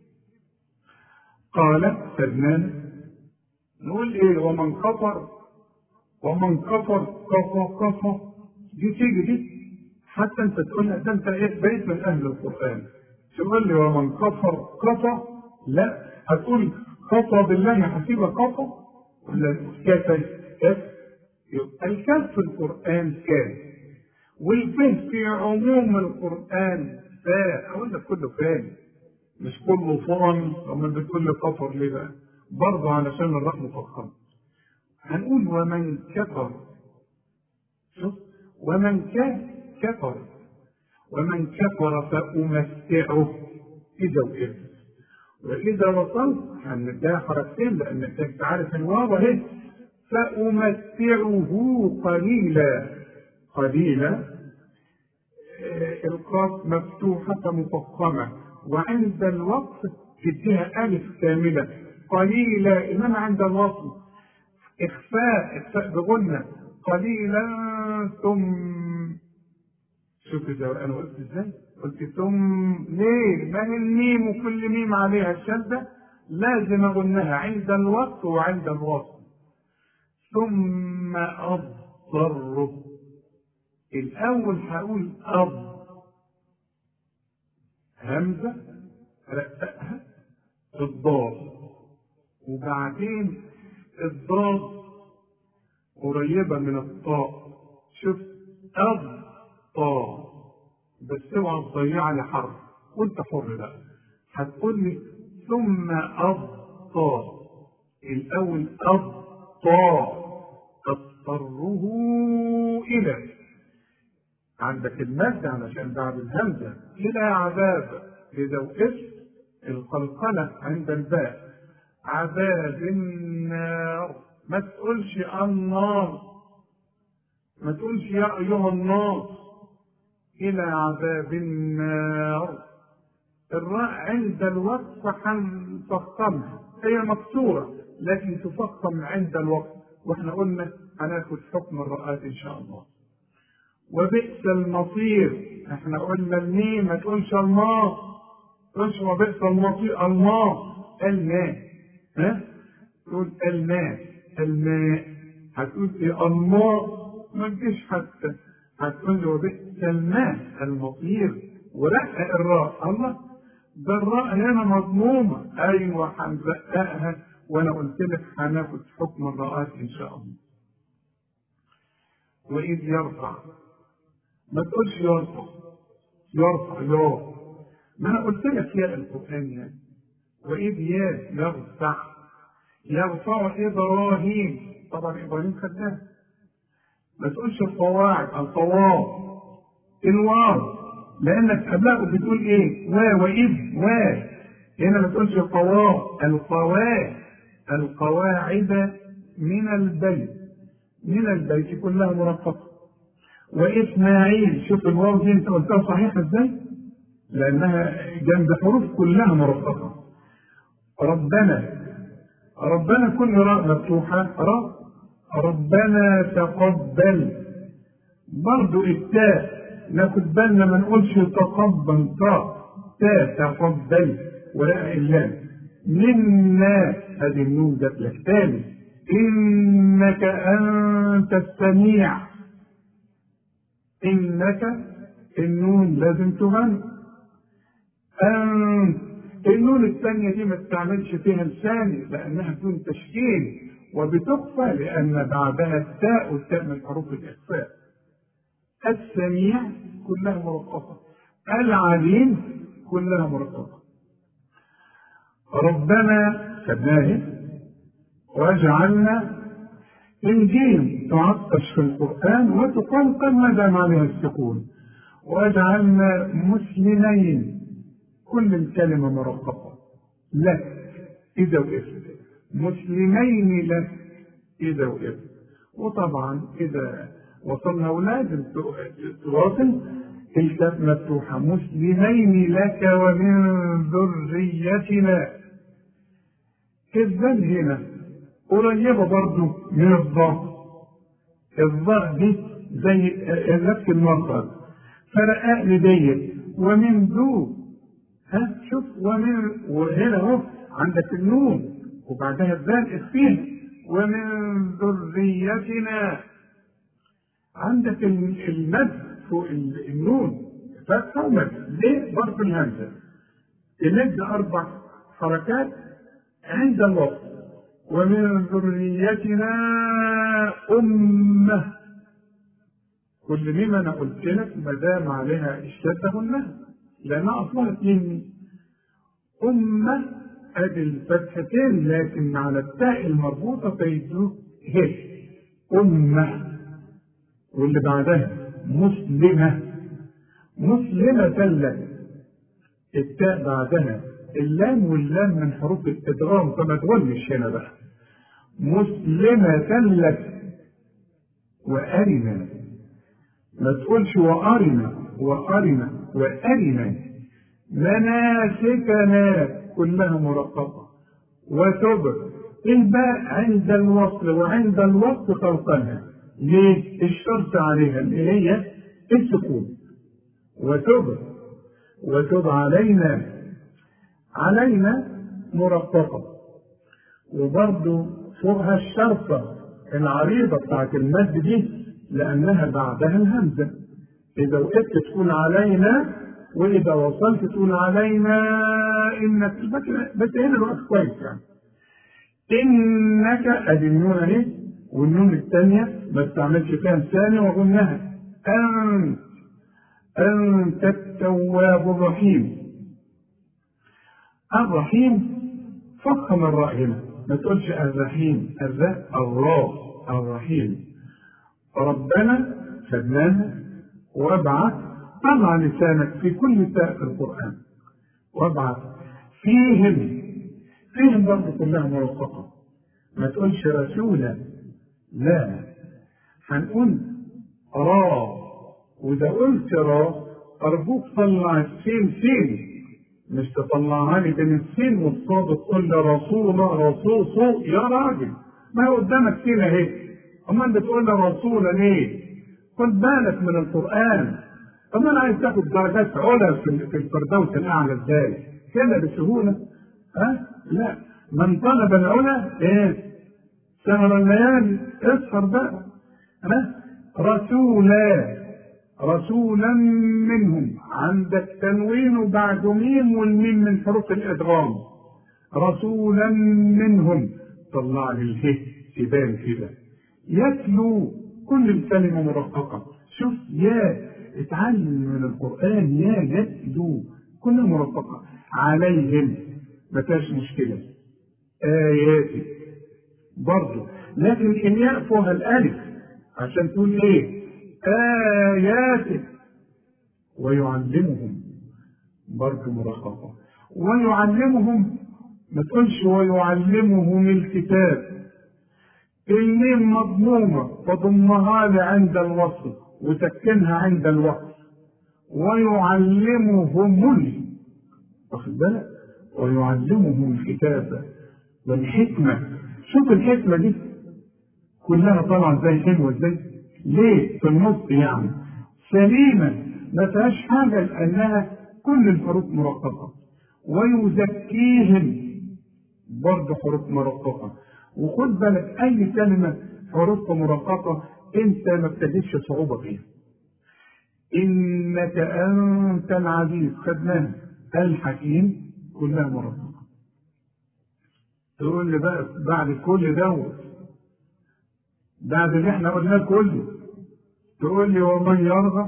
قال سلمان نقول ايه ومن كفر ومن كفر كفر كفر دي تيجي دي حتى انت تقول ده انت ايه بقيت من اهل القران تقول لي ومن كفر كفر لا هتقول كفر بالله حسيبه كفر ولا كفر كف يبقى الكف في القران كان والفه في عموم القران فاء اقول لك كله فان مش كله فان امال بتقول لي كفر ليه بقى؟ برضه علشان الراء مفخمه هنقول ومن كفر شوف ومن كان كفر ومن كفر فأمتعه إذا وقف وإذا وصلت هنديها حركتين لأن أنت عارف الواو أهي فأمتعه قليلا قليلا القاف مفتوحة مفخمة وعند الوقف تديها ألف كاملة قليلا إنما عند الوصل إخفاء إخفاء بغنة قليلا ثم شوف إذا أنا قلت إزاي؟ قلت ثم ليه؟ ما هي الميم وكل ميم عليها الشدة لازم أغنها عند الوقت وعند الوصل ثم أضطر الأول هقول أب همزة رققها الضاد وبعدين الضاد قريبة من الطاء شوف أب طاء بس اوعى تضيع لي حرف وانت حر بقى هتقول لي ثم أب طاء الأول أب طاء اضطره إلى عندك المد علشان بعد الهمزة إلى عذاب إذا وقفت القلقلة عند الباء عذاب النار ما تقولش النار ما تقولش يا أيها النار إلى عذاب النار الراء عند الوقف هنفخمها هي مكسورة لكن تفخم عند الوقف واحنا قلنا هناخد حكم الرآت إن شاء الله وبئس المصير احنا قلنا الميم ما تقولش الله تقولش وبئس المصير الله الماء ها تقول الماء الماء هتقول ايه الله ما تجيش حتى هتقول له وبئس الماء المصير ورقق الراء الله ده الراء هنا مضمومة أيوة هنرققها وأنا قلت لك هناخد حكم الراءات إن شاء الله وإذ يرفع ما تقولش يرفع يرفع يا ما انا قلت لك يا القران يعني واذ يا يرفع يرفع ابراهيم طبعا ابراهيم خدناه ما تقولش القواعد القواعد الواو لانك قبلها بتقول ايه و واذ و هنا ما تقولش القواعد القواعد القواعد من البيت من البيت كلها مرققه وإسماعيل شوف الواو دي أنت قلتها صحيحة إزاي؟ لأنها جنب حروف كلها مرققة ربنا ربنا كل راء مفتوحة راء ربنا تقبل برضو التاء ناخد بالنا ما نقولش تقبل تاء تاء تقبل ولا اللام منا هذه النون جات لك تاني إنك أنت السميع إنك النون لازم تغنى أنت النون الثانية دي ما تستعملش فيها لساني لأنها بدون تشكيل وبتخفى لأن بعدها التاء والتاء من حروف الإخفاء السميع كلها مرققة العليم كلها مرققة ربنا خدناه واجعلنا الجيم تعطش في القرآن وتقلقل ما دام عليها السكون واجعلنا مسلمين كل الكلمة مرققة لك إذا وقفت مسلمين لك إذا وقفت وطبعا إذا وصلنا ولازم تواصل الكتاب مفتوحة مسلمين لك ومن ذريتنا الذل هنا قريبة برضه من الضاء الضاء دي زي نفس المصدر فرقاء لديت ومن ذو ها شوف ومن وهنا اهو عندك النون وبعدها الذال اخفيها ومن ذريتنا عندك المد فوق النون فتحة ومد ليه برضه الهمزة المد أربع حركات عند الوقت ومن ذريتنا أمة كل مما أنا قلت لك ما دام عليها الشدة قلنا لأنها أصلها اتنين أمة أدي الفتحتين لكن على التاء المربوطة فيدوك هي أمة واللي بعدها مسلمة مسلمة لك التاء بعدها اللام واللام من حروف الإدغام فما تغنش هنا بقى مسلمة لك وأرنا ما تقولش وأرنا وأرنا وأرنا مناسكنا كلها مرققة وتب الباء عند الوصل وعند الوصل خلقها ليه؟ الشرط عليها اللي هي السكون وتب وتب علينا علينا مرققة وبرضه فوقها الشرطة العريضة بتاعت المد دي لأنها بعدها الهمزة إذا وقفت تقول علينا وإذا وصلت تقول علينا إنك بس هنا الوقت كويس يعني إنك أدي النون أهي والنون الثانية ما استعملش فيها الثانية وقلناها أنت أنت التواب الرحيم الرحيم فخم الراء هنا ما تقولش الرحيم الراء الراء الرحيم ربنا خدناها وابعث طلع لسانك في كل تاء في القرآن وابعث فيهم فيهم برضه كلها مرققة ما تقولش رسولا لا هنقول را وإذا قلت را أرجوك طلع السين سين مش تطلعها لي بين السين والصاد تقول لي رسول رسول صوت يا راجل ما هي قدامك سين اهي اما انت تقول لي رسولا ليه؟ خد بالك من القران طب انا عايز تاخد درجات علا في في الفردوس الاعلى ازاي؟ كده بسهوله ها؟ لا من طلب العلا ايه؟ سهر الليالي اسهر بقى ها؟ رسولا رسولا منهم عندك تنوين وبعد ميم والميم من حروف الادغام رسولا منهم طلع لي اله تبان كده يتلو كل الكلمه مرققه شوف يا اتعلم من القران يا يتلو كل مرققه عليهم ما فيهاش مشكله اياتي برضه لكن الياء فوق الالف عشان تقول ايه آياته ويعلمهم برضه مرققة ويعلمهم ما تقولش ويعلمهم الكتاب الميم مضمومة فضمها لي عند الوصل وسكنها عند الوقت ويعلمهم واخد بالك ويعلمهم الكتاب والحكمة شوف الحكمة دي كلها طالعة ازاي حلوة ازاي ليه في النص يعني سليمة ما فيهاش حاجة لأنها كل الحروف مرققة ويزكيهم برضه حروف مرققة وخد بالك أي كلمة حروف مرققة أنت ما بتجدش صعوبة فيها إنك أنت العزيز خدناها الحكيم كلها مرققة تقول لي بقى بعد كل دوت بعد اللي احنا قلناه كله تقول لي ومن يرغب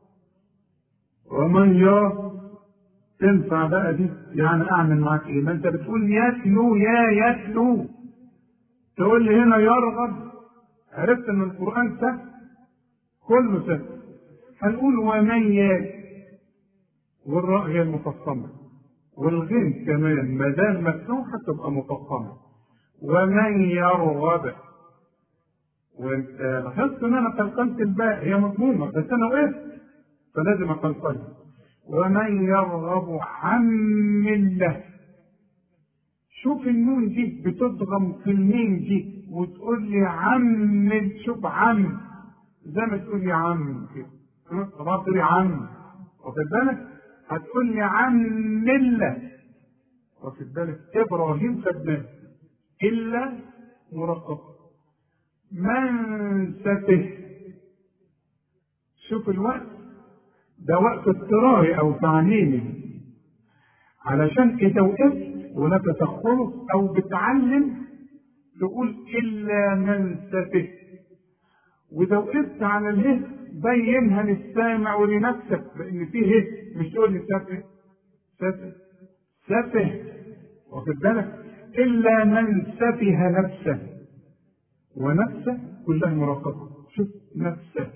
ومن يرى تنفع بقى دي يعني اعمل معاك ايه ما انت بتقول يتلو يا يتلو تقول لي هنا يرغب عرفت ان القران سهل كله سهل هنقول ومن يا والراء هي المفصمه والغين كمان ما دام مفتوحه تبقى مفصمه ومن يرغب وانت لاحظت ان انا قلقلت الباء هي مضمومه بس انا وقفت فلازم اقلقلها ومن يرغب عن مله شوف النون دي بتضغم في الميم دي وتقول لي عم شوف عم زي ما تقول لي عم كده طبعا تقول لي عم واخد بالك هتقول لي عم مله واخد بالك ابراهيم خدناه الا مرقب من سته شوف الوقت ده وقت اضطراري او تعليمي علشان اذا وقفت ولك تخلص او بتعلم تقول الا من سته واذا وقفت على اله بينها للسامع ولنفسك لان فيه هه مش تقول لي سفه سفه سفه واخد بالك الا من سفه نفسه ونفسه كلها مراقبة شوف نفسه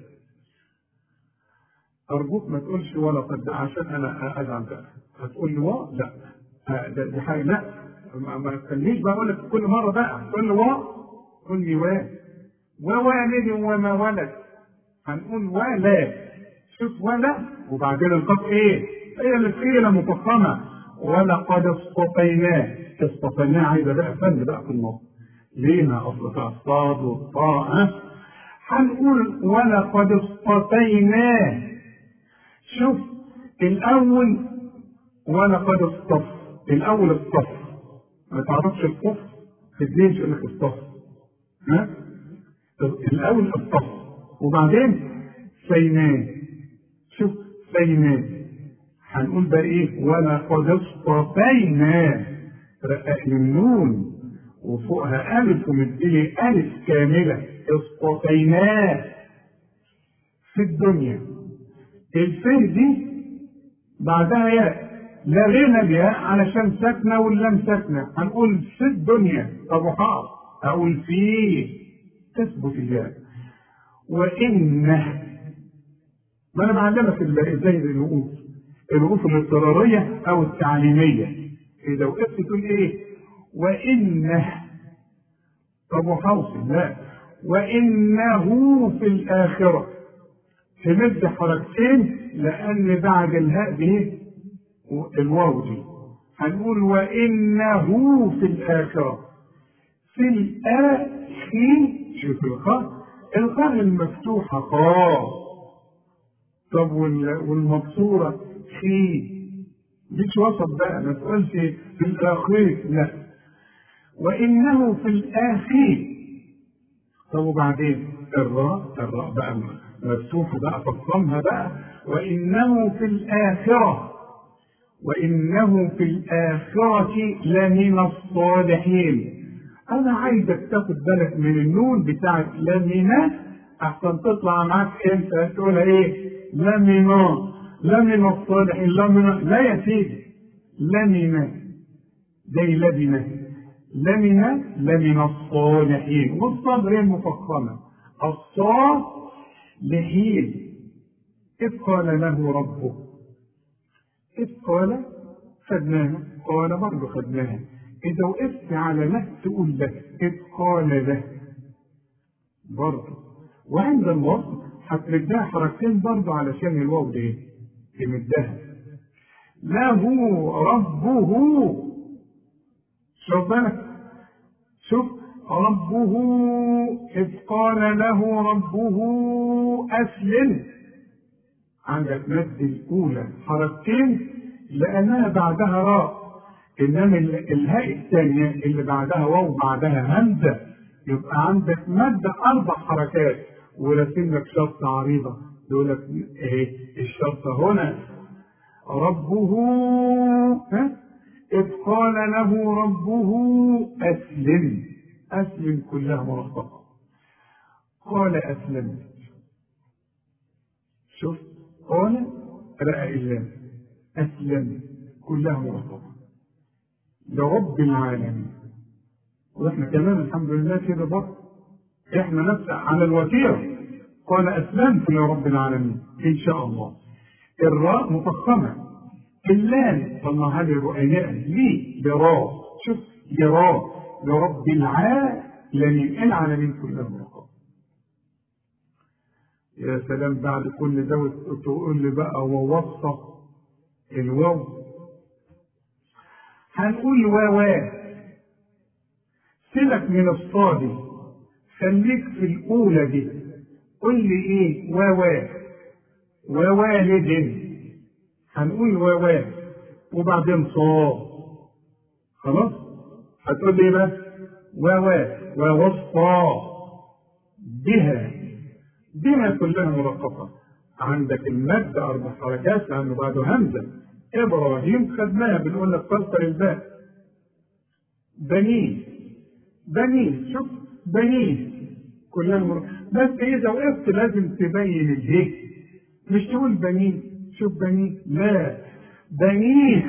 أرجوك ما تقولش ولا قد عشان أنا أزعل بقى هتقول لي وا لا دي حاجة لا ما تخليش بقول لك كل مرة بقى تقول لي وا قول لي وا ووالد وما ولد هنقول ولا شوف ولا وبعدين القاف ايه؟ هي الفيلة مفخمة ولقد اصطفيناه اصطفيناه عايزة بقى فن بقى في النص لينا اصل فيها الصاد والطاء هنقول ولقد اصطفيناه شوف الاول ولقد اصطف الاول اصطف ما تعرفش الصف في الدين يقول لك اصطف ها الاول اصطف وبعدين سيناه اصطفيناه هنقول بقى ايه ولقد اصطفينا رقق النون وفوقها الف ومديلي الف كامله اصطفيناه في الدنيا الفه دي بعدها ياء لغينا الياء علشان ساكنه واللام ساكنه هنقول في الدنيا طب وحاضر اقول فيه تثبت الياء وانه ما انا بعلمك ازاي الوقوف الوقوف الاضطراريه او التعليميه اذا وقفت تقول ايه وانه طب وحوصل لا وانه في الاخره تمد حركتين لان بعد الهاء دي الواو دي هنقول وانه في الاخره في الاخر شوف الخاء الخاء المفتوحه خاء طب والمكسوره خي مش وسط بقى ما تقولش في الاخير لا وانه في الاخير طب وبعدين الراء الراء بقى مفتوحه بقى فصمها بقى وانه في الاخره وانه في الاخره لمن الصالحين انا عايزك تاخد بالك من النون بتاعت لمن احسن تطلع معاك انت تقولها ايه لمن لمن الصالحين لمن لا يا سيدي لمن زي لبنة لمن لمن الصالحين والصاد غير مفخمة الصاد لحين إذ قال له ربه إذ قال خدناها قال برضه خدناها إذا وقفت على له تقول له إذ قال له برضه وعند الوصل هتمدها حركتين برضه علشان الواو دي تمدها له ربه شوف بالك شوف ربه إذ قال له ربه أسلم عندك مد الأولى حركتين لأنها بعدها راء إنما الهاء الثانية اللي بعدها واو بعدها همزة يبقى عندك مد أربع حركات وراسم لك شرطة عريضة يقول لك إيه الشرطة هنا ربه ها إذ قال له ربه أسلم أسلم كلها مرفقة قال أسلمت شوف قال رأى الله أسلم كلها مرفقة لرب العالمين واحنا كمان الحمد لله كده برضه احنا نفس على الوتيرة قال أسلمت لرب العالمين إن شاء الله الراء مفخمة اللام طلعها لي رؤياء ليه لراء شوف لراء لرب العالمين العالمين كلها مرقبة يا سلام بعد كل ده تقول لي بقى ووصف الواو هنقول واوا سيبك من الصادي خليك في الأولى دي قول لي إيه واوا ووالد هنقول واوا وبعدين صاد خلاص هتقول لي بس واوا ووصى بها بها كلها مرققة عندك المد أربع حركات لأنه بعده همزة إبراهيم خدناها بنقول لك كسر الباء بنين بنين شوف بنين كلها مرققة بس إذا وقفت لازم تبين الهي مش تقول بنين شوف بنين لا بنيه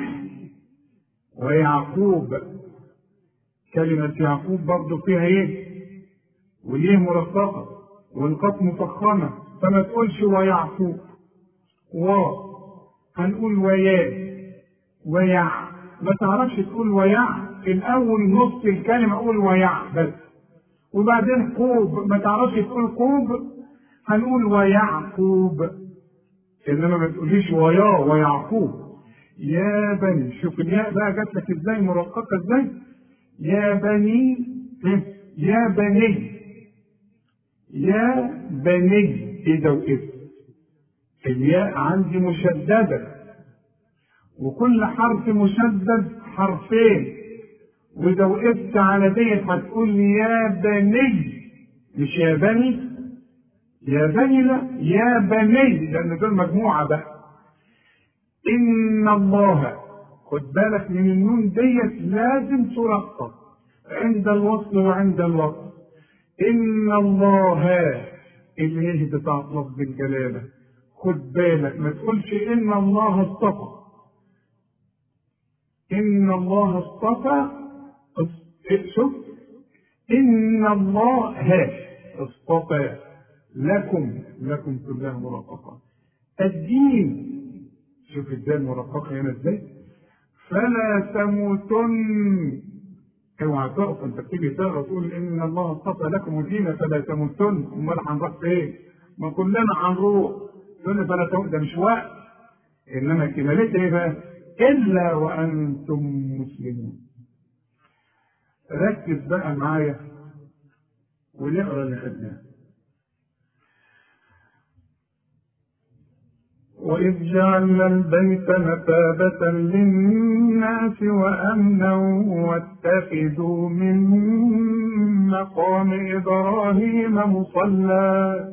ويعقوب كلمة يعقوب برضه فيها ايه؟ وليه مرققة والقاف مفخمة فما تقولش ويعقوب و هنقول ويا ويع ما تعرفش تقول ويع الأول نص الكلمة أقول ويع بس وبعدين قوب ما تعرفش تقول قوب هنقول ويعقوب انما ما تقوليش ويا ويعقوب يا بني شوف الياء بقى جات لك ازاي مرققه ازاي يا بني يا بني يا بني اذا وقفت الياء عندي مشدده وكل حرف مشدد حرفين واذا وقفت على ديت هتقول لي يا بني مش يا بني يا بني لا يا بني لان دول مجموعه بقى إن الله خد بالك من النون ديت لازم ترقق عند الوصل وعند الوصل إن الله اللي هي بتاعت لفظ الجلالة خد بالك ما تقولش إن الله اصطفى إن الله اصطفى شوف إن الله اصطفى لكم لكم كلها مرققة الدين شوف الدال مرققة هنا ازاي فلا تموتن اوعى تقف انت بتيجي تقرا تقول ان الله اصطفى لكم الدين فلا تموتن امال هنروح فين؟ ما كلنا هنروح تقول فلا تموت ده مش وقت انما كمالتها ايه بقى؟ الا وانتم مسلمون ركز بقى معايا ونقرا اللي خدناه وإذ جعلنا البيت مثابة للناس وأمنا واتخذوا من مقام إبراهيم مصلى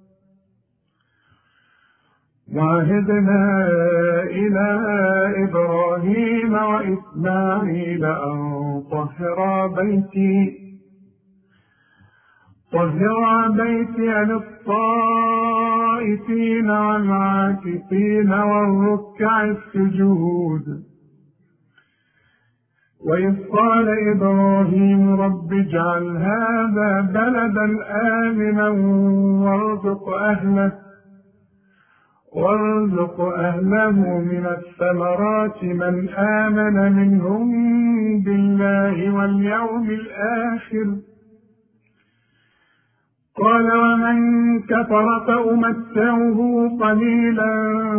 وعهدنا إلى إبراهيم وإسماعيل أن طهرا بيتي طهر بيتي للطائفين والعاكفين والركع السجود وإذ قال إبراهيم رب اجعل هذا بلدا آمنا وارزق أهله وارزق أهله من الثمرات من آمن منهم بالله واليوم الآخر قال ومن كفر فأمتعه قليلا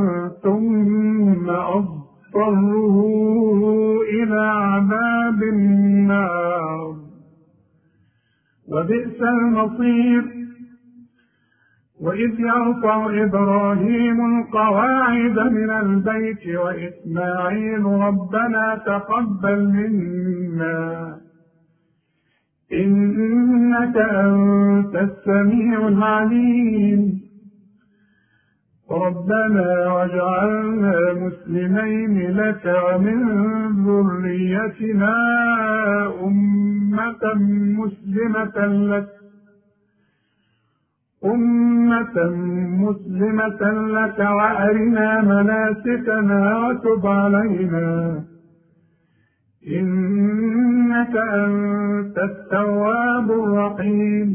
ثم أضطره إلى عذاب النار وبئس المصير وإذ يرفع إبراهيم القواعد من البيت وإسماعيل ربنا تقبل منا إنك أنت السميع العليم ربنا واجعلنا مسلمين لك ومن ذريتنا أمة مسلمة لك أمة مسلمة لك وأرنا مناسكنا وتب علينا إنك أنت التواب الرحيم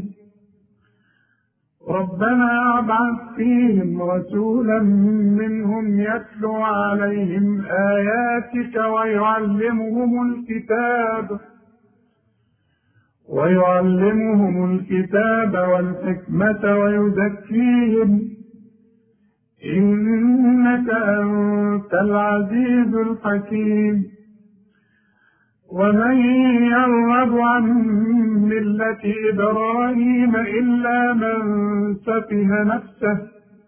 ربنا ابعث فيهم رسولا منهم يتلو عليهم آياتك ويعلمهم الكتاب ويعلمهم الكتاب والحكمة ويزكيهم إنك أنت العزيز الحكيم ومن يرغب عن ملة إبراهيم إلا من سفه نفسه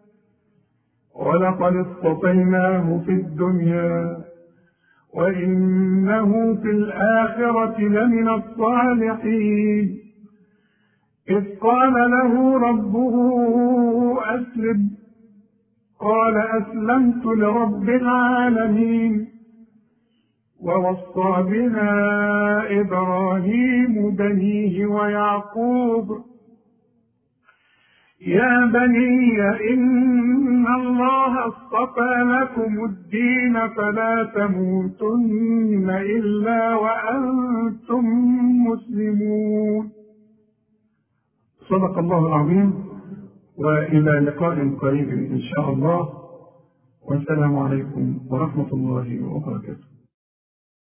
ولقد اصطفيناه في الدنيا وإنه في الآخرة لمن الصالحين إذ قال له ربه أسلم قال أسلمت لرب العالمين ووصى بها إبراهيم بنيه ويعقوب يا بني إن الله اصطفى لكم الدين فلا تموتن إلا وأنتم مسلمون صدق الله العظيم وإلى لقاء قريب إن شاء الله والسلام عليكم ورحمة الله وبركاته